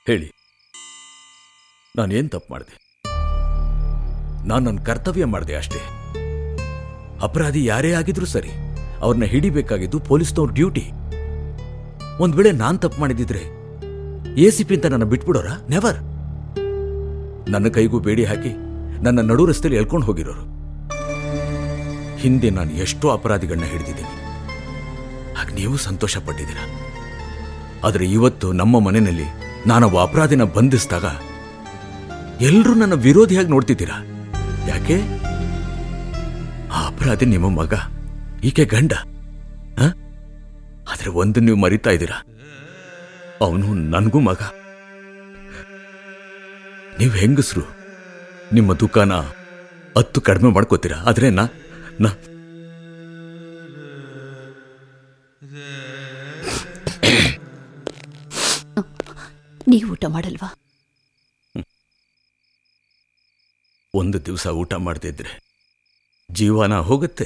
ಹೇಳಿ ನಾನೇನ್ ತಪ್ಪು ಮಾಡಿದೆ ನಾನು ನನ್ನ ಕರ್ತವ್ಯ ಮಾಡಿದೆ ಅಷ್ಟೇ ಅಪರಾಧಿ ಯಾರೇ ಆಗಿದ್ರೂ ಸರಿ ಅವ್ರನ್ನ ಹಿಡಿಬೇಕಾಗಿದ್ದು ಪೊಲೀಸ್ನವ್ರ ಡ್ಯೂಟಿ ಒಂದ್ ವೇಳೆ ನಾನ್ ತಪ್ಪು ಮಾಡಿದಿದ್ರೆ ಎ ಸಿ ಪಿ ಅಂತ ನನ್ನ ಬಿಟ್ಬಿಡೋರ ನೆವರ್ ನನ್ನ ಕೈಗೂ ಬೇಡಿ ಹಾಕಿ ನನ್ನ ನಡು ರಸ್ತೆಯಲ್ಲಿ ಎಳ್ಕೊಂಡು ಹೋಗಿರೋರು ಹಿಂದೆ ನಾನು ಎಷ್ಟೋ ಅಪರಾಧಿಗಳನ್ನ ಹಿಡಿದಿದ್ದೀನಿ ಆಗ ನೀವು ಸಂತೋಷ ಪಟ್ಟಿದ್ದೀರಾ ಆದರೆ ಇವತ್ತು ನಮ್ಮ ಮನೆಯಲ್ಲಿ ನಾನೊಬ್ಬ ಅಪರಾಧಿನ ಬಂಧಿಸಿದಾಗ ಎಲ್ಲರೂ ನನ್ನ ವಿರೋಧಿಯಾಗಿ ನೋಡ್ತಿದ್ದೀರಾ ಯಾಕೆ ಆ ಅಪರಾಧಿ ನಿಮ್ಮ ಮಗ ಈಕೆ ಗಂಡ ಆ? ಆದ್ರೆ ಒಂದು ನೀವು ಮರಿತಾ ಇದ್ದೀರಾ ಅವನು ನನಗೂ ಮಗ ನೀವು ಹೆಂಗಸ್ರು ನಿಮ್ಮ ದುಃಖನ ಹತ್ತು ಕಡಿಮೆ ಮಾಡ್ಕೋತೀರಾ ಆದ್ರೆ ನಾ ನಾ ನೀವು ಊಟ ಮಾಡಲ್ವಾ ಒಂದು ದಿವಸ ಊಟ ಮಾಡ್ತಿದ್ರೆ ಜೀವನ ಹೋಗುತ್ತೆ